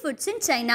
foods in China.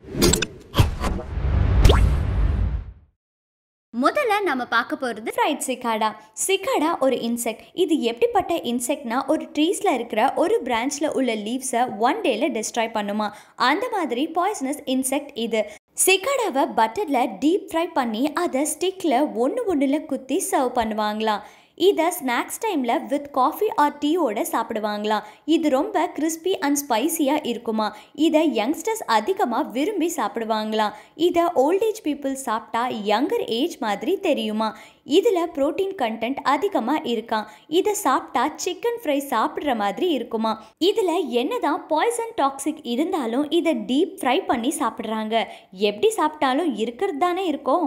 முதல்ல நம்ம பார்க்க போகிறது ஃப்ரைட் சிக்காடா சிக்காடா ஒரு இன்செக்ட் இது எப்படிப்பட்ட இன்செக்ட்னா ஒரு ட்ரீஸில் இருக்கிற ஒரு பிரான்ச்சில் உள்ள லீவ்ஸை ஒன் டேல டெஸ்ட்ராய் பண்ணுமா அந்த மாதிரி பாய்சனஸ் இன்செக்ட் இது சிக்காடாவை பட்டரில் டீப் ஃப்ரை பண்ணி அதை ஸ்டிக்கில் ஒன்று ஒன்றில் குத்தி சர்வ் பண்ணுவாங்களாம் இதை ஸ்நாக்ஸ் டைமில் வித் காஃபி ஆர் டீயோட சாப்பிடுவாங்களாம் இது ரொம்ப கிறிஸ்பி அண்ட் ஸ்பைசியாக இருக்குமா இதை யங்ஸ்டர்ஸ் அதிகமாக விரும்பி சாப்பிடுவாங்களாம் இதை ஓல்டேஜ் பீப்புள் சாப்பிட்டா யங்கர் ஏஜ் மாதிரி தெரியுமா இதில் ப்ரோட்டீன் கண்டென்ட் அதிகமாக இருக்கான் இதை சாப்பிட்டா சிக்கன் ஃப்ரை சாப்பிட்ற மாதிரி இருக்குமா இதில் என்னதான் பாய்சன் டாக்ஸிக் இருந்தாலும் இதை டீப் ஃப்ரை பண்ணி சாப்பிட்றாங்க எப்படி சாப்பிட்டாலும் இருக்கிறது தானே இருக்கும்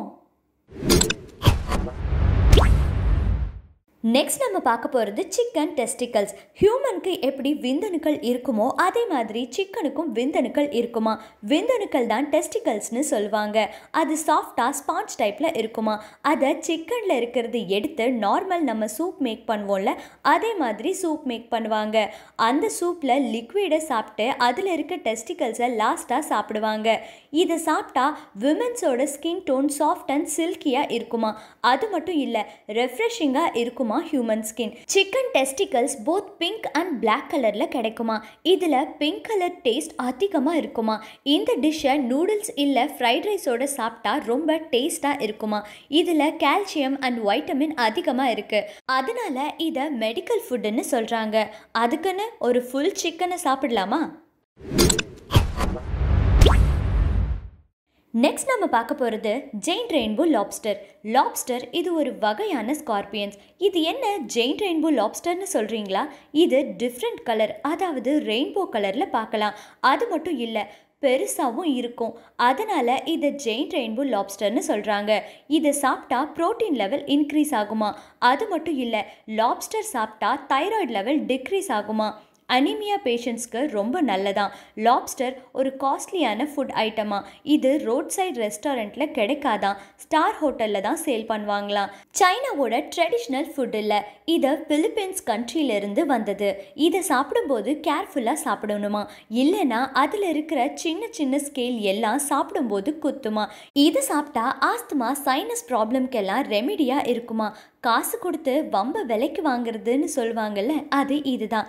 நெக்ஸ்ட் நம்ம பார்க்க போகிறது சிக்கன் டெஸ்டிக்கல்ஸ் ஹியூமனுக்கு எப்படி விந்தணுக்கள் இருக்குமோ அதே மாதிரி சிக்கனுக்கும் விந்தணுக்கள் இருக்குமா விந்தணுக்கள் தான் டெஸ்டிக்கல்ஸ்னு சொல்லுவாங்க அது சாஃப்டாக ஸ்பாஞ்ச் டைப்பில் இருக்குமா அதை சிக்கனில் இருக்கிறது எடுத்து நார்மல் நம்ம சூப் மேக் பண்ணுவோம்ல அதே மாதிரி சூப் மேக் பண்ணுவாங்க அந்த சூப்பில் லிக்விடை சாப்பிட்டு அதில் இருக்க டெஸ்டிக்கல்ஸை லாஸ்ட்டாக சாப்பிடுவாங்க இதை சாப்பிட்டா விமென்ஸோட ஸ்கின் டோன் சாஃப்ட் அண்ட் சில்கியாக இருக்குமா அது மட்டும் இல்லை ரெஃப்ரெஷிங்காக இருக்குமா human skin chicken testicles both pink and black கலரில் கிடைக்குமா இதில் பிங்க் கலர் டேஸ்ட் அதிகமாக இருக்குமா இந்த டிஷ்ஷை நூடுல்ஸ் இல்லை ஃப்ரைட் ரைஸோட சாப்பிட்டா ரொம்ப டேஸ்ட்டாக இருக்குமா இதில் கால்சியம் அண்ட் வைட்டமின் அதிகமாக இருக்குது அதனால இதை மெடிக்கல் ஃபுட்டுன்னு சொல்கிறாங்க அதுக்குன்னு ஒரு ஃபுல் சிக்கனை சாப்பிடலாமா நெக்ஸ்ட் நம்ம பார்க்க போகிறது ஜெயின் ரெயின்போ லாப்ஸ்டர் லாப்ஸ்டர் இது ஒரு வகையான ஸ்கார்பியன்ஸ் இது என்ன ஜெயின் ரெயின்போ லாப்ஸ்டர்னு சொல்கிறீங்களா இது டிஃப்ரெண்ட் கலர் அதாவது ரெயின்போ கலரில் பார்க்கலாம் அது மட்டும் இல்லை பெருசாகவும் இருக்கும் அதனால் இதை ஜெயின் ரெயின்போ லாப்ஸ்டர்னு சொல்கிறாங்க இதை சாப்பிட்டா ப்ரோட்டீன் லெவல் இன்க்ரீஸ் ஆகுமா அது மட்டும் இல்லை லாப்ஸ்டர் சாப்பிட்டா தைராய்டு லெவல் டிக்ரீஸ் ஆகுமா அனிமியா பேஷண்ட்ஸ்க்கு ரொம்ப நல்லதான் லாப்ஸ்டர் ஒரு காஸ்ட்லியான ஃபுட் ஐட்டமா இது ரோட் சைட் ரெஸ்டாரண்ட்டில் கிடைக்காதான் ஸ்டார் ஹோட்டலில் தான் சேல் பண்ணுவாங்களாம் சைனாவோட ட்ரெடிஷ்னல் ஃபுட் இல்லை இது பிலிப்பீன்ஸ் கண்ட்ரியிலேருந்து வந்தது இதை சாப்பிடும்போது கேர்ஃபுல்லாக சாப்பிடணுமா இல்லைன்னா அதில் இருக்கிற சின்ன சின்ன ஸ்கேல் எல்லாம் சாப்பிடும்போது குத்துமா இது சாப்பிட்டா ஆஸ்துமா சைனஸ் ப்ராப்ளம்க்கெல்லாம் ரெமிடியாக இருக்குமா காசு கொடுத்து வம்ப விலைக்கு வாங்குறதுன்னு சொல்லுவாங்கல்ல அது இதுதான்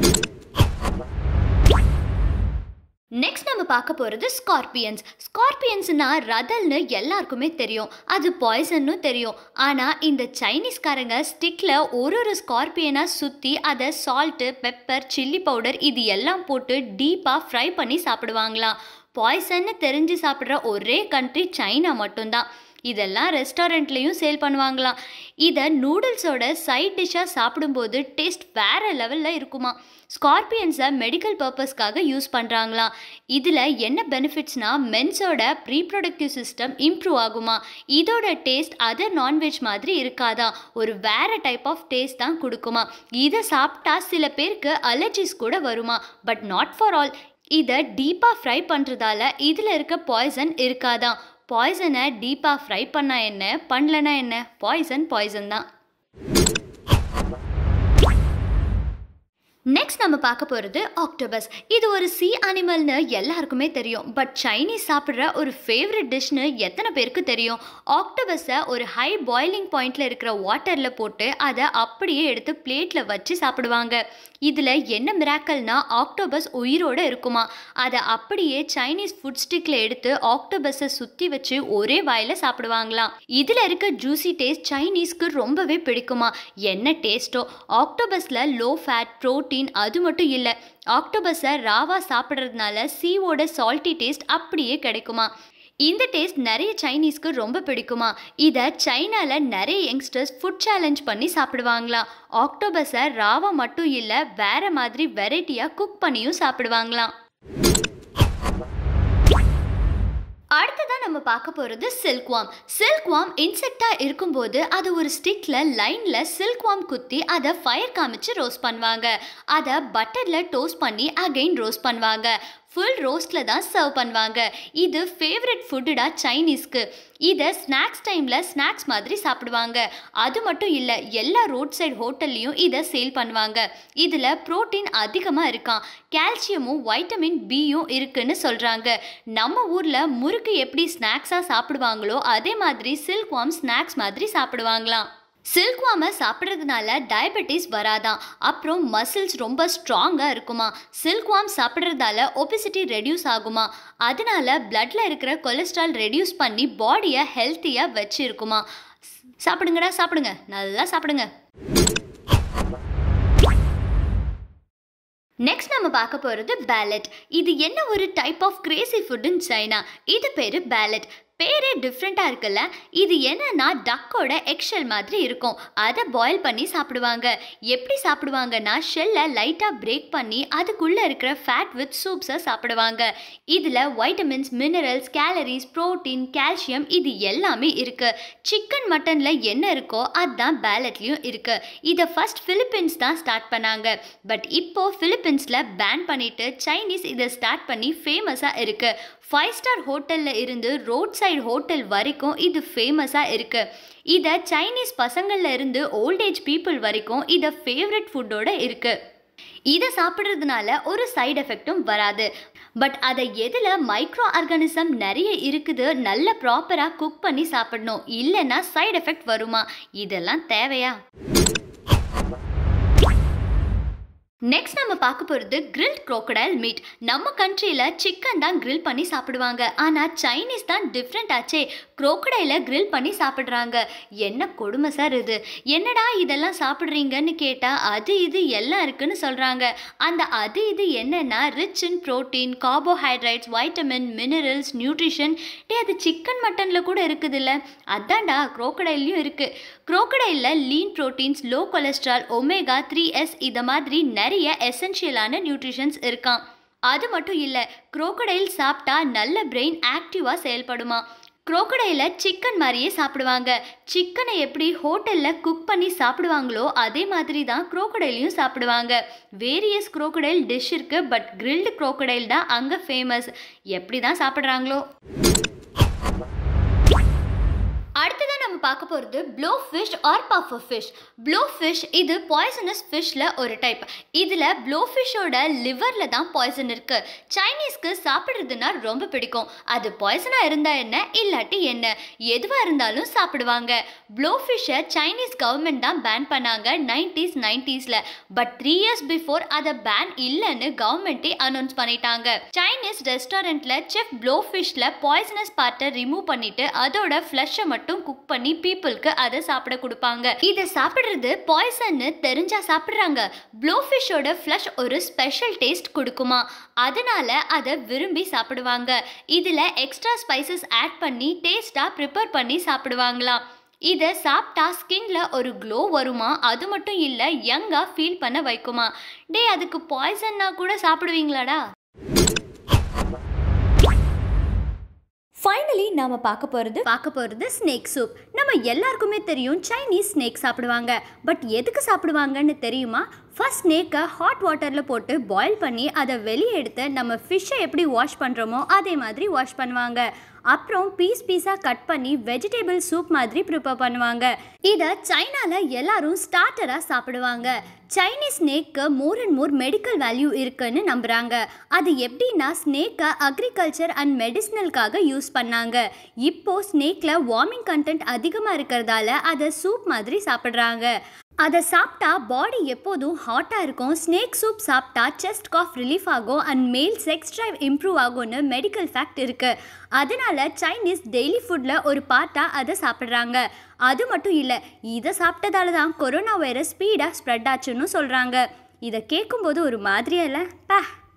நெக்ஸ்ட் நம்ம பார்க்க போகிறது ஸ்கார்பியன்ஸ் ஸ்கார்பியன்ஸ்னா ரதல்னு எல்லாருக்குமே தெரியும் அது பாய்சன்னு தெரியும் ஆனால் இந்த சைனீஸ்காரங்க ஸ்டிக்கில் ஒரு ஒரு ஸ்கார்பியனாக சுற்றி அதை சால்ட்டு பெப்பர் சில்லி பவுடர் இது எல்லாம் போட்டு டீப்பாக ஃப்ரை பண்ணி சாப்பிடுவாங்களாம் பாய்சன்னு தெரிஞ்சு சாப்பிட்ற ஒரே கண்ட்ரி சைனா மட்டும்தான் இதெல்லாம் ரெஸ்டாரண்ட்லேயும் சேல் பண்ணுவாங்களாம் இதை நூடுல்ஸோட சைட் டிஷ்ஷாக சாப்பிடும்போது டேஸ்ட் வேறு லெவலில் இருக்குமா ஸ்கார்பியன்ஸை மெடிக்கல் பர்பஸ்க்காக யூஸ் பண்ணுறாங்களாம் இதில் என்ன பெனிஃபிட்ஸ்னா மென்ஸோட ரீப்ரொடக்டிவ் சிஸ்டம் இம்ப்ரூவ் ஆகுமா இதோட டேஸ்ட் அதர் நான்வெஜ் மாதிரி இருக்காதான் ஒரு வேறு டைப் ஆஃப் டேஸ்ட் தான் கொடுக்குமா இதை சாப்பிட்டா சில பேருக்கு அலர்ஜிஸ் கூட வருமா பட் நாட் ஃபார் ஆல் இதை டீப்பாக ஃப்ரை பண்ணுறதால இதில் இருக்க பாய்சன் இருக்காதான் பாய்சனை டீப்பாக ஃப்ரை பண்ணால் என்ன பண்ணலனா என்ன பாய்சன் பாய்சன் தான் நெக்ஸ்ட் நம்ம பார்க்க போகிறது ஆக்டோபஸ் இது ஒரு சி அனிமல்னு எல்லாருக்குமே தெரியும் பட் சைனீஸ் சாப்பிட்ற ஒரு ஃபேவரட் டிஷ்னு எத்தனை பேருக்கு தெரியும் ஆக்டோபஸை ஒரு ஹை பாயிலிங் பாயிண்டில் இருக்கிற வாட்டரில் போட்டு அதை அப்படியே எடுத்து பிளேட்டில் வச்சு சாப்பிடுவாங்க இதில் என்ன மிராக்கல்னா ஆக்டோபஸ் உயிரோடு இருக்குமா அதை அப்படியே சைனீஸ் ஃபுட் ஸ்டிக்கில் எடுத்து ஆக்டோபஸை சுற்றி வச்சு ஒரே வாயில் சாப்பிடுவாங்களாம் இதில் இருக்க ஜூசி டேஸ்ட் சைனீஸ்க்கு ரொம்பவே பிடிக்குமா என்ன டேஸ்ட்டோ ஆக்டோபஸில் லோ ஃபேட் ப்ரோட்டீன் அது மட்டும் இல்லை ஆக்டோபஸை ராவா சாப்பிட்றதுனால சீவோட சால்ட்டி டேஸ்ட் அப்படியே கிடைக்குமா இந்த டேஸ்ட் நிறைய சைனீஸ்க்கு ரொம்ப பிடிக்குமா இதை சைனாவில் நிறைய யங்ஸ்டர்ஸ் ஃபுட் சேலஞ்ச் பண்ணி சாப்பிடுவாங்களாம் ஆக்டோபஸை ராவா மட்டும் இல்லை வேற மாதிரி வெரைட்டியாக குக் பண்ணியும் சாப்பிடுவாங்களாம் அடுத்ததான் நம்ம பார்க்க போகிறது சில்க்வாம் சில்க்வாம் இன்செக்டாக இருக்கும்போது அது ஒரு ஸ்டிக்கில் லைனில் சில்க்வாம் குத்தி அதை ஃபயர் காமிச்சு ரோஸ்ட் பண்ணுவாங்க அதை பட்டரில் டோஸ்ட் பண்ணி அகைன் ரோஸ்ட் பண்ணுவாங்க ஃபுல் ரோஸ்டில் தான் சர்வ் பண்ணுவாங்க இது ஃபேவரட் ஃபுட்டுடா சைனீஸ்க்கு இதை ஸ்நாக்ஸ் டைமில் ஸ்நாக்ஸ் மாதிரி சாப்பிடுவாங்க அது மட்டும் இல்லை எல்லா ரோட் சைடு ஹோட்டல்லையும் இதை சேல் பண்ணுவாங்க இதில் புரோட்டீன் அதிகமாக இருக்கான் கால்சியமும் வைட்டமின் பியும் இருக்குன்னு சொல்கிறாங்க நம்ம ஊரில் முறுக்கு எப்படி ஸ்நாக்ஸாக சாப்பிடுவாங்களோ அதே மாதிரி சில்க்வாம் ஸ்நாக்ஸ் மாதிரி சாப்பிடுவாங்களாம் சில்க்வாமை சாப்பிட்றதுனால டயபெட்டிஸ் வராதாம் அப்புறம் மசில்ஸ் ரொம்ப ஸ்ட்ராங்காக இருக்குமா சில்க்வாம் சாப்பிட்றதால ஒபிசிட்டி ரெடியூஸ் ஆகுமா அதனால பிளட்ல இருக்கிற கொலஸ்ட்ரால் ரெடியூஸ் பண்ணி பாடியை ஹெல்த்தியாக வச்சிருக்குமா சாப்பிடுங்கடா சாப்பிடுங்க நல்லா சாப்பிடுங்க நெக்ஸ்ட் நம்ம பார்க்க போகிறது பேலட் இது என்ன ஒரு டைப் ஆஃப் கிரேசி ஃபுட்டுன்னு சைனா இது பேர் பேலட் பேரே டிஃப்ரெண்ட்டாக இருக்குல்ல இது என்னன்னா டக்கோட எக்ஷெல் மாதிரி இருக்கும் அதை பாயில் பண்ணி சாப்பிடுவாங்க எப்படி சாப்பிடுவாங்கன்னா ஷெல்லை லைட்டாக பிரேக் பண்ணி அதுக்குள்ளே இருக்கிற ஃபேட் வித் சூப்ஸை சாப்பிடுவாங்க இதில் vitamins minerals calories protein calcium இது எல்லாமே இருக்குது சிக்கன் மட்டனில் என்ன இருக்கோ அதுதான் பேலட்லேயும் இருக்குது இதை ஃபர்ஸ்ட் ஃபிலிப்பீன்ஸ் தான் ஸ்டார்ட் பண்ணாங்க பட் இப்போது ஃபிலிப்பீன்ஸில் பேன் பண்ணிவிட்டு சைனீஸ் இதை ஸ்டார்ட் பண்ணி ஃபேமஸாக இருக்குது ஃபைவ் ஸ்டார் ஹோட்டலில் இருந்து ரோட் சைடு ஹோட்டல் வரைக்கும் இது ஃபேமஸாக இருக்குது இதை சைனீஸ் பசங்கள்ல இருந்து ஓல்டேஜ் பீப்புள் வரைக்கும் இதை ஃபேவரட் ஃபுட்டோட இருக்குது இதை சாப்பிட்றதுனால ஒரு சைடு எஃபெக்ட்டும் வராது பட் அதை எதில் மைக்ரோ ஆர்கானிசம் நிறைய இருக்குது நல்ல ப்ராப்பராக குக் பண்ணி சாப்பிடணும் இல்லைன்னா சைடு எஃபெக்ட் வருமா இதெல்லாம் தேவையா நெக்ஸ்ட் நம்ம பார்க்க போகிறது கிரில்ட் crocodile மீட் நம்ம கண்ட்ரியில் சிக்கன் தான் grill பண்ணி சாப்பிடுவாங்க ஆனால் சைனீஸ் தான் டிஃப்ரெண்ட் ஆச்சே crocodile grill பண்ணி சாப்பிட்றாங்க என்ன கொடுமை சார் இது என்னடா இதெல்லாம் சாப்பிட்றீங்கன்னு கேட்டால் அது இது எல்லாம் இருக்குன்னு சொல்கிறாங்க அந்த அது இது என்னன்னா rich in protein carbohydrates vitamin minerals nutrition டே அது சிக்கன் மட்டனில் கூட இருக்குதுல்ல அதான்டா crocodileயும் இருக்குது crocodileல lean proteins low cholesterol omega threes இதை மாதிரி நிறைய எசென்ஷியலான நியூட்ரிஷன்ஸ் இருக்கான் அது மட்டும் இல்லை crocodile சாப்பிட்டா நல்ல பிரெயின் ஆக்டிவாக செயல்படுமா crocodile சிக்கன் மாதிரியே சாப்பிடுவாங்க சிக்கனை எப்படி ஹோட்டலில் குக் பண்ணி சாப்பிடுவாங்களோ அதே மாதிரி தான் crocodileயும் சாப்பிடுவாங்க வேரியஸ் crocodile டிஷ் இருக்கு பட் கிரில்டு crocodile தான் அங்கே ஃபேமஸ் எப்படி தான் சாப்பிட்றாங்களோ அடுத்ததான் நம்ம பார்க்க போகிறது blow fish or puffer fish blow fish இது பாய்சனஸ் ஃபிஷ்ல ஒரு டைப் இதில் ப்ளோ ஃபிஷ்ஷோட லிவரில் தான் பாய்சன் இருக்குது சைனீஸ்க்கு சாப்பிட்றதுனா ரொம்ப பிடிக்கும் அது பாய்சனாக இருந்தால் என்ன இல்லாட்டி என்ன எதுவாக இருந்தாலும் சாப்பிடுவாங்க ப்ளோ ஃபிஷ்ஷை சைனீஸ் கவர்மெண்ட் தான் பேன் பண்ணாங்க நைன்டிஸ் நைன்டிஸில் பட் த்ரீ இயர்ஸ் பிஃபோர் அதை பேன் இல்லைன்னு கவர்மெண்ட்டே அனௌன்ஸ் பண்ணிட்டாங்க சைனீஸ் ரெஸ்டாரண்ட்டில் செஃப் ப்ளோ ஃபிஷ்ல பாய்சனஸ் பார்ட்டை ரிமூவ் பண்ணிட்டு அதோட ஃப்ளஷை மட்டும் குக் பண்ணி பீப்புளுக்கு அதை சாப்பிட கொடுப்பாங்க இதை சாப்பிட்றது பாய்சன்னு தெரிஞ்சா சாப்பிட்றாங்க ப்ளோ ஃபிஷ்ஷோட ஃப்ளஷ் ஒரு ஸ்பெஷல் டேஸ்ட் கொடுக்குமா அதனால அதை விரும்பி சாப்பிடுவாங்க இதில் எக்ஸ்ட்ரா ஸ்பைசஸ் ஆட் பண்ணி டேஸ்ட்டாக ப்ரிப்பேர் பண்ணி சாப்பிடுவாங்களாம் இதை சாப்பிட்டா ஸ்கின்ல ஒரு க்ளோ வருமா அது மட்டும் இல்லை யங்காக ஃபீல் பண்ண வைக்குமா டே அதுக்கு பாய்சன்னா கூட சாப்பிடுவீங்களாடா ஃபைனலி நாம பார்க்க போகிறது பார்க்க போகிறது ஸ்னேக் சூப் நம்ம எல்லாருக்குமே தெரியும் சைனீஸ் ஸ்னேக் சாப்பிடுவாங்க பட் எதுக்கு சாப்பிடுவாங்கன்னு தெரியுமா ஃபர்ஸ்ட் ஸ்னேக்கை ஹாட் வாட்டரில் போட்டு பாயில் பண்ணி அதை வெளியே எடுத்து நம்ம ஃபிஷ்ஷை எப்படி வாஷ் பண்ணுறோமோ அதே மாதிரி வாஷ் பண்ணுவாங்க அப்புறம் பீஸ் பீஸாக கட் பண்ணி வெஜிடபிள் சூப் மாதிரி ப்ரிப்பேர் பண்ணுவாங்க இதை சைனால எல்லாரும் ஸ்டார்டராக சாப்பிடுவாங்க Chinese snake more and more medical value இருக்குன்னு நம்புகிறாங்க அது எப்படின்னா ஸ்னேக்கை அக்ரிகல்ச்சர் அண்ட் மெடிசினலுக்காக யூஸ் பண்ணாங்க இப்போ ஸ்னேக்கில் வார்மிங் கண்டென்ட் அதிகமாக இருக்கிறதால அதை சூப் மாதிரி சாப்பிட்றாங்க அதை சாப்பிட்டா பாடி எப்போதும் ஹாட்டாக இருக்கும் ஸ்னேக் சூப் சாப்பிட்டா செஸ்ட் காஃப் ரிலீஃப் ஆகும் and male sex drive improve ஆகும்னு மெடிக்கல் ஃபேக்ட் இருக்குது அதனால சைனீஸ் டெய்லி ஃபுட்டில் ஒரு பார்ட்டாக அதை சாப்பிட்றாங்க அது மட்டும் இல்லை இதை சாப்பிட்டதால தான் கொரோனா வைரஸ் ஸ்பீடாக ஸ்ப்ரெட் ஆச்சுன்னு சொல்கிறாங்க இதை கேட்கும்போது ஒரு மாதிரியா இல்லை பா